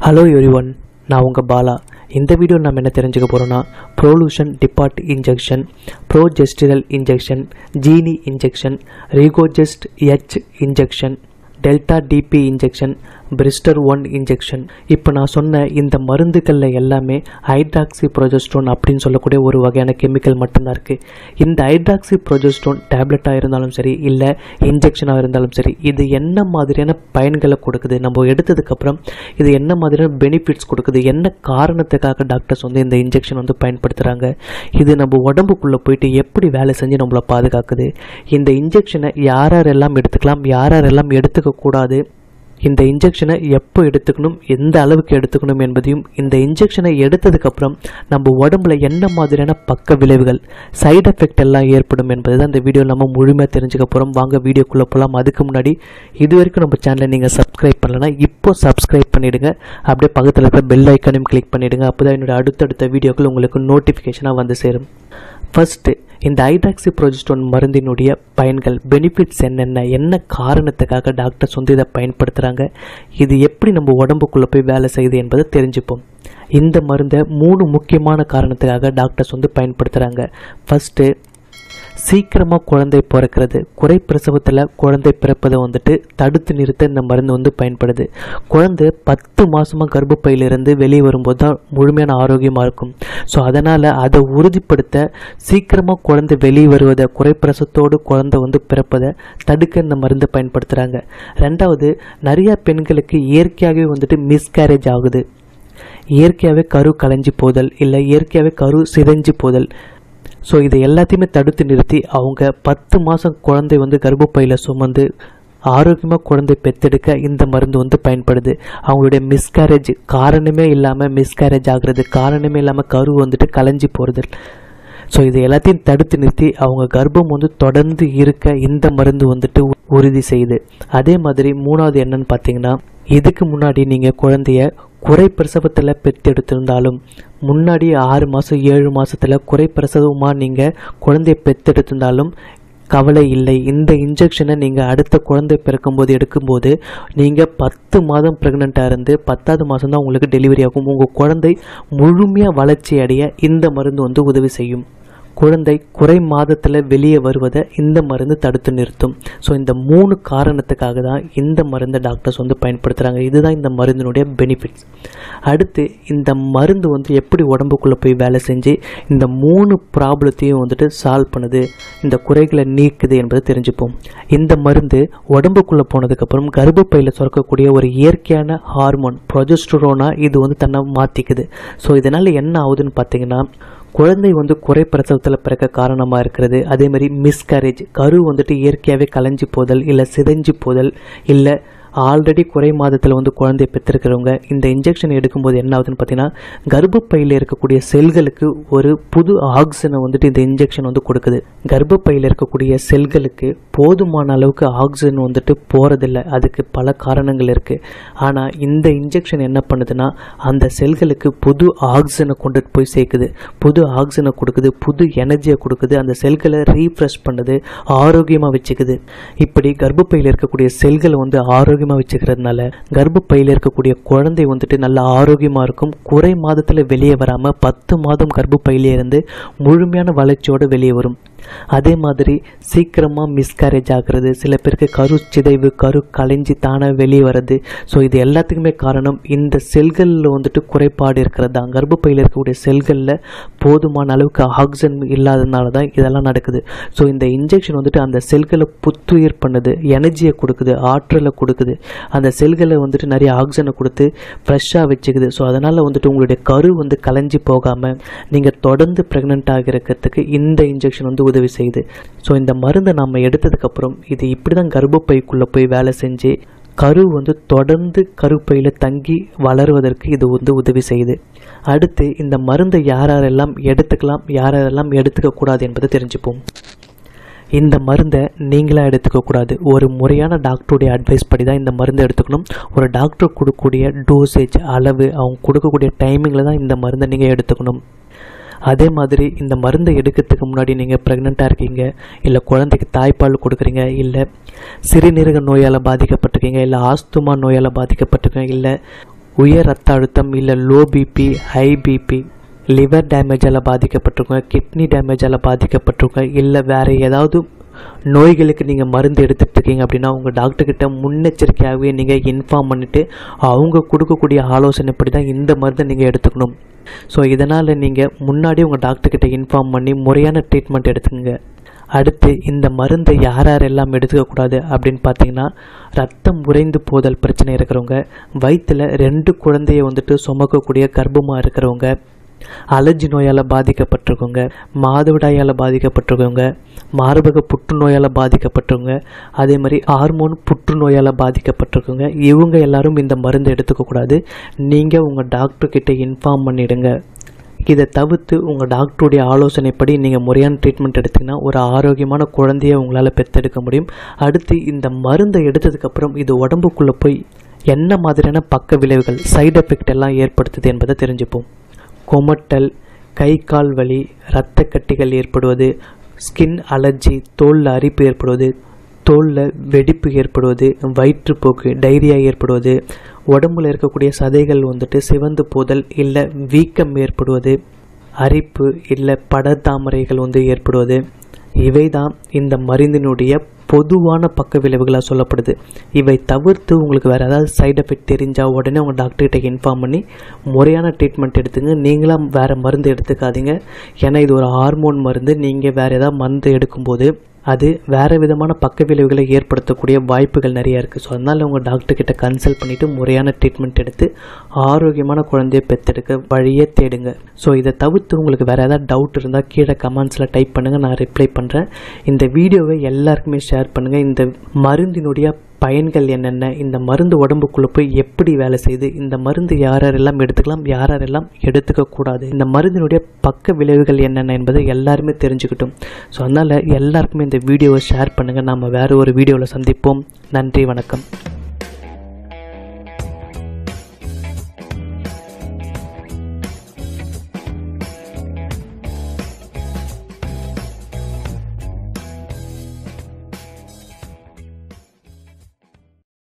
hello everyone நான் உங்கள் பாலா இந்த வீடியோ நம்ம என்ன தெரிஞ்சுக்க போகிறோம்னா Proluton depot injection progesterone injection ஜீனி injection Recogest H injection delta DP injection பிரிஸ்டர் ஒன் இன்ஜெக்ஷன் இப்போ நான் சொன்ன இந்த மருந்துகளில் எல்லாமே ஹைட்ராக்சி ப்ரோஜெஸ்ட்ரோன் அப்படின்னு சொல்லக்கூடிய ஒரு வகையான கெமிக்கல் மட்டும்தான் இருக்குது இந்த ஹைட்ராக்சி ப்ரோஜெஸ்ட்ரோன் டேப்லெட்டாக இருந்தாலும் சரி இல்லை இன்ஜெக்ஷனாக இருந்தாலும் சரி இது என்ன மாதிரியான பயன்களை கொடுக்குது நம்ம எடுத்ததுக்கப்புறம் இது என்ன மாதிரியான பெனிஃபிட்ஸ் கொடுக்குது என்ன காரணத்துக்காக டாக்டர்ஸ் வந்து இந்த இன்ஜெக்ஷன் வந்து பயன்படுத்துகிறாங்க இது நம்ம உடம்புக்குள்ளே போயிட்டு எப்படி வேலை செஞ்சு நம்மளை பாதுகாக்குது இந்த இன்ஜெக்ஷனை யார் யாரெல்லாம் எடுத்துக்கலாம் யார் யாரெல்லாம் எடுத்துக்கக்கூடாது இந்த இன்ஜெக்ஷனை எப்போ எடுத்துக்கணும் எந்த அளவுக்கு எடுத்துக்கணும் என்பதையும் இந்த இன்ஜெக்ஷனை எடுத்ததுக்கப்புறம் நம்ம உடம்புல என்ன மாதிரியான பக்க விளைவுகள் சைடு எஃபெக்ட் எல்லாம் ஏற்படும் என்பதை தான் இந்த வீடியோ நம்ம முழுமையாக தெரிஞ்சுக்க போகிறோம் வாங்க வீடியோக்குள்ளே போகலாம் அதுக்கு முன்னாடி இது வரைக்கும் நம்ம சேனலை நீங்கள் சப்ஸ்கிரைப் பண்ணலன்னா இப்போ சப்ஸ்கிரைப் பண்ணிவிடுங்க அப்படியே பக்கத்தில் இருக்கிற பெல் ஐக்கானையும் கிளிக் பண்ணிவிடுங்க அப்போ தான் என்னோட அடுத்தடுத்த வீடியோக்கள் உங்களுக்கு நோட்டிஃபிகேஷனாக வந்து சேரும் ஃபர்ஸ்ட்டு இந்த ஹைட்ராக்சி ப்ரோஜெஸ்டோன் மருந்தினுடைய பயன்கள் பெனிஃபிட்ஸ் என்னென்ன என்ன காரணத்துக்காக டாக்டர்ஸ் வந்து இதை பயன்படுத்துகிறாங்க இது எப்படி நம்ம உடம்புக்குள்ளே போய் வேலை செய்யுது என்பதை தெரிஞ்சுப்போம் இந்த மருந்தை மூணு முக்கியமான காரணத்துக்காக டாக்டர்ஸ் வந்து பயன்படுத்துகிறாங்க ஃபஸ்ட்டு சீக்கிரமாக குழந்தை பிறக்கிறது குறை பிரசவத்தில் குழந்தை பிறப்பதை வந்துட்டு தடுத்து நிறுத்த இந்த மருந்து வந்து பயன்படுது குழந்தை பத்து மாதமாக கர்ப்பப்பையிலிருந்து வெளியே வரும்போது தான் முழுமையான ஆரோக்கியமாக இருக்கும் ஸோ அதனால் அதை உறுதிப்படுத்த சீக்கிரமாக குழந்தை வெளியே வருவதை குறை பிரசவத்தோடு குழந்தை வந்து பிறப்பதை தடுக்க இந்த மருந்து பயன்படுத்துகிறாங்க ரெண்டாவது நிறைய பெண்களுக்கு இயற்கையாகவே வந்துட்டு மிஸ்கேரேஜ் ஆகுது இயற்கையாகவே கரு கலைஞ்சி போதல் இல்லை இயற்கையாகவே கரு சிதைஞ்சு போதல் ஸோ இதை எல்லாத்தையுமே தடுத்து நிறுத்தி அவங்க பத்து மாதம் குழந்தை வந்து கர்ப்பப்பையில் சுமந்து ஆரோக்கியமாக குழந்தை பெத்தெடுக்க இந்த மருந்து வந்து பயன்படுது அவங்களுடைய மிஸ்கேரேஜ் காரணமே இல்லாமல் மிஸ்கேரேஜ் ஆகுறது காரணமே இல்லாமல் கரு வந்துட்டு கலைஞ்சி போகிறது ஸோ இது எல்லாத்தையும் தடுத்து நிறுத்தி அவங்க கர்ப்பம் வந்து தொடர்ந்து இருக்க இந்த மருந்து வந்துட்டு உறுதி செய்யுது அதே மாதிரி மூணாவது என்னன்னு பார்த்தீங்கன்னா இதுக்கு முன்னாடி நீங்கள் குழந்தைய குறை பிரசவத்தில் பெற்றெடுத்திருந்தாலும் முன்னாடி ஆறு மாதம் ஏழு மாதத்தில் குறை பிரசவமாக நீங்கள் குழந்தைய பெற்றெடுத்திருந்தாலும் கவலை இல்லை இந்த இன்ஜெக்ஷனை நீங்கள் அடுத்த குழந்தை பிறக்கும்போது எடுக்கும்போது நீங்கள் பத்து மாதம் ப்ரெக்னெண்ட்டாக இருந்து பத்தாவது மாதம் தான் உங்களுக்கு டெலிவரி ஆகும் உங்கள் குழந்தை முழுமையாக வளர்ச்சி அடைய இந்த மருந்து வந்து உதவி செய்யும் குழந்தை குறை மாதத்தில் வெளியே வருவதை இந்த மருந்து தடுத்து நிறுத்தும் ஸோ இந்த மூணு காரணத்துக்காக தான் இந்த மருந்தை டாக்டர்ஸ் வந்து பயன்படுத்துகிறாங்க இதுதான் இந்த மருந்தினுடைய பெனிஃபிட்ஸ் அடுத்து இந்த மருந்து வந்து எப்படி உடம்புக்குள்ளே போய் வேலை செஞ்சு இந்த மூணு ப்ராப்ளத்தையும் வந்துட்டு சால்வ் பண்ணுது இந்த குறைகளை நீக்குது என்பதை தெரிஞ்சுப்போம் இந்த மருந்து உடம்புக்குள்ளே போனதுக்கப்புறம் கர்ப்பப்பையில் சுரக்கக்கூடிய ஒரு இயற்கையான ஹார்மோன் ப்ரொஜெஸ்ட்ரோனா இது வந்து தன்னை மாற்றிக்குது ஸோ இதனால் என்ன ஆகுதுன்னு பார்த்தீங்கன்னா குழந்தை வந்து குறை பிரசவத்தில் பிறக்க காரணமாக இருக்கிறது அதே மாதிரி மிஸ்கரேஜ் கரு வந்துட்டு இயற்கையாகவே கலைஞ்சி போதல் இல்லை சிதைஞ்சு போதல் இல்லை ஆல்ரெடி குறை மாதத்தில் வந்து குழந்தைய பெற்றிருக்கிறவங்க இந்த இன்ஜெக்ஷன் எடுக்கும்போது என்ன ஆகுதுன்னு பார்த்தீங்கன்னா கர்ப்பப்பையில் இருக்கக்கூடிய செல்களுக்கு ஒரு புது ஆக்சிஜனை வந்துட்டு இந்த இன்ஜெக்ஷன் வந்து கொடுக்குது கர்ப்பப்பையில் இருக்கக்கூடிய செல்களுக்கு போதுமான அளவுக்கு ஆக்சிஜன் வந்துட்டு போகிறதில்ல அதுக்கு பல காரணங்கள் இருக்குது ஆனால் இந்த இன்ஜெக்ஷன் என்ன பண்ணுதுன்னா அந்த செல்களுக்கு புது ஆக்சிஜனை கொண்டுட்டு போய் சேர்க்குது புது ஆக்சிஜனை கொடுக்குது புது எனர்ஜியை கொடுக்குது அந்த செல்களை ரீஃப்ரெஷ் பண்ணுது ஆரோக்கியமாக வச்சுக்குது இப்படி கர்ப்பப்பையில் இருக்கக்கூடிய செல்களை வந்து ஆரோக்கியமாக வச்சுக்கிறதுனால கர்ப்பப்பையில் இருக்கக்கூடிய குழந்தை வந்துட்டு நல்ல ஆரோக்கியமாக இருக்கும் குறை மாதத்தில் வெளியே வராமல் பத்து மாதம் கர்ப்பப்பையிலே இருந்து முழுமையான வளர்ச்சியோடு வெளியே வரும் அதே மாதிரி சீக்கிரமாக மிஸ்கேரேஜ் ஆகிறது சில பேருக்கு கரு சிதைவு கரு கலைஞ்சி தானாக வெளியே வர்றது ஸோ இது எல்லாத்துக்குமே காரணம் இந்த செல்களில் வந்துட்டு குறைபாடு இருக்கிறது தான் கர்ப்பப்பையில் இருக்கக்கூடிய செல்களில் போதுமான அளவுக்கு ஆக்சிஜன் இல்லாததுனால தான் இதெல்லாம் நடக்குது ஸோ இந்த இன்ஜெக்ஷன் வந்துட்டு அந்த செல்களை புத்துயிர் பண்ணுது எனர்ஜியை கொடுக்குது ஆற்றலை கொடுக்குது அந்த செல்களை வந்துட்டு நிறைய ஆக்சிஜனை கொடுத்து ஃப்ரெஷ்ஷாக வச்சுக்குது ஸோ அதனால் வந்துட்டு உங்களுடைய கரு வந்து கலைஞ்சி போகாமல் நீங்கள் தொடர்ந்து ப்ரெக்னென்ட் ஆகிறதுக்கு இந்த இன்ஜெக்ஷன் வந்து உதவி செய்யுது ஸோ இந்த மருந்தை நம்ம எடுத்ததுக்கப்புறம் இது இப்படி தான் கர்ப்பப்பைக்குள்ளே போய் வேலை செஞ்சு கரு வந்து தொடர்ந்து கருப்பையில் தங்கி வளருவதற்கு இது வந்து உதவி செய்யுது அடுத்து இந்த மருந்தை யார் யாரெல்லாம் எடுத்துக்கலாம் யார் யாரெல்லாம் எடுத்துக்கக்கூடாது என்பதை தெரிஞ்சுப்போம் இந்த மருந்தை நீங்களாக எடுத்துக்கக்கூடாது ஒரு முறையான டாக்டருடைய அட்வைஸ் படி தான் இந்த மருந்தை எடுத்துக்கணும் ஒரு டாக்டர் கொடுக்கக்கூடிய டோசேஜ் அளவு அவங்க கொடுக்கக்கூடிய டைமிங்கில் தான் இந்த மருந்தை நீங்கள் எடுத்துக்கணும் அதே மாதிரி இந்த மருந்தை எடுக்கிறதுக்கு முன்னாடி நீங்கள் ப்ரெக்னெண்ட்டாக இருக்கீங்க இல்லை குழந்தைக்கு தாய்ப்பால் கொடுக்குறீங்க இல்லை சிறுநீரக நோயால் பாதிக்கப்பட்டிருக்கீங்க இல்லை ஆஸ்துமா நோயால் பாதிக்கப்பட்டிருக்கீங்க இல்லை உயர் ரத்த அழுத்தம் இல்லை low BP high BP liver டேமேஜால் பாதிக்கப்பட்டிருக்கோங்க கிட்னி டேமேஜால் பாதிக்கப்பட்டிருக்கோங்க இல்லை வேறு ஏதாவது நோய்களுக்கு நீங்கள் மருந்து எடுத்துகிட்டு இருக்கீங்க அப்படின்னா உங்கள் டாக்டர்கிட்ட முன்னெச்சரிக்கையாகவே நீங்கள் இன்ஃபார்ம் பண்ணிவிட்டு அவங்க கொடுக்கக்கூடிய ஆலோசனைப்படி தான் இந்த மருந்தை நீங்கள் எடுத்துக்கணும் ஸோ இதனால் நீங்கள் முன்னாடி உங்கள் டாக்டர்கிட்ட இன்ஃபார்ம் பண்ணி முறையான ட்ரீட்மெண்ட் எடுத்துக்கோங்க அடுத்து இந்த மருந்தை யார் யாரெல்லாம் எடுத்துக்கக்கூடாது அப்படின்னு பார்த்தீங்கன்னா ரத்தம் உறைந்து போதல் பிரச்சனை இருக்கிறவங்க வயிற்றில் ரெண்டு குழந்தைய வந்துட்டு சுமக்கக்கூடிய கர்ப்பமாக இருக்கிறவங்க அலர்ஜி நோயால் பாதிக்கப்பட்டிருக்கவங்க மாதவிடாயால் பாதிக்கப்பட்டிருக்கவங்க மார்பக புற்றுநோயால் பாதிக்கப்பட்டவங்க அதே மாதிரி ஹார்மோன் புற்றுநோயால் பாதிக்கப்பட்டிருக்கவங்க இவங்க எல்லாரும் இந்த மருந்து எடுத்துக்கக்கூடாது நீங்கள் உங்கள் டாக்டர்கிட்ட இன்ஃபார்ம் பண்ணிடுங்க இதை தவிர்த்து உங்கள் டாக்டருடைய ஆலோசனைப்படி நீங்கள் முறையான ட்ரீட்மெண்ட் எடுத்தீங்கன்னா ஒரு ஆரோக்கியமான குழந்தைய உங்களால் பெற்றெடுக்க முடியும் அடுத்து இந்த மருந்தை எடுத்ததுக்கப்புறம் இது உடம்புக்குள்ளே போய் என்ன மாதிரியான பக்க விளைவுகள் சைடு எஃபெக்ட் எல்லாம் ஏற்படுத்துது என்பதை தெரிஞ்சுப்போம் கொமட்டல் கை கால் வலி இரத்த கட்டிகள் ஏற்படுவது ஸ்கின் அலர்ஜி தோலில் அரிப்பு ஏற்படுவது தோலில் வெடிப்பு ஏற்படுவது வயிற்றுப்போக்கு டைரியா ஏற்படுவது உடம்புல இருக்கக்கூடிய சதைகள் வந்துட்டு சிவந்து போதல் இல்லை வீக்கம் ஏற்படுவது அரிப்பு இல்லை படத்தாமரைகள் வந்து ஏற்படுவது இவை தான் இந்த மருந்தினுடைய பொதுவான பக்க விளைவுகளாக சொல்லப்படுது இவை தவிர்த்து உங்களுக்கு வேறு ஏதாவது சைடு எஃபெக்ட் தெரிஞ்சால் உடனே உங்கள் டாக்டர்கிட்ட இன்ஃபார்ம் பண்ணி முறையான ட்ரீட்மெண்ட் எடுத்துங்க நீங்களாம் வேறு மருந்து எடுத்துக்காதீங்க ஏன்னா இது ஒரு ஹார்மோன் மருந்து நீங்கள் வேறு ஏதாவது மருந்து எடுக்கும்போது அது வேறு விதமான பக்க விளைவுகளை ஏற்படுத்தக்கூடிய வாய்ப்புகள் நிறையா இருக்குது ஸோ அதனால் உங்கள் டாக்டர்கிட்ட கன்சல்ட் பண்ணிவிட்டு முறையான ட்ரீட்மெண்ட் எடுத்து ஆரோக்கியமான குழந்தைய பெற்றெடுக்க வழியே தேடுங்க ஸோ இதை தவிர்த்து உங்களுக்கு வேறு ஏதாவது டவுட் இருந்தால் கீழே கமெண்ட்ஸில் டைப் பண்ணுங்கள் நான் ரிப்ளை பண்ணுறேன் இந்த வீடியோவை எல்லாருக்குமே ஷேர் பண்ணுங்கள் இந்த மருந்தினுடைய பயன்கள் என்னென்ன இந்த மருந்து உடம்புக்குள்ளே போய் எப்படி வேலை செய்யுது இந்த மருந்து யார் யாரெல்லாம் எடுத்துக்கலாம் யார் யாரெல்லாம் எடுத்துக்கக்கூடாது இந்த மருந்தினுடைய பக்க விளைவுகள் என்னென்ன என்பதை எல்லாருமே தெரிஞ்சுக்கிட்டோம் ஸோ அதனால் எல்லாருக்குமே இந்த வீடியோவை ஷேர் பண்ணுங்கள் நாம் வேறு ஒரு வீடியோவில் சந்திப்போம் நன்றி வணக்கம்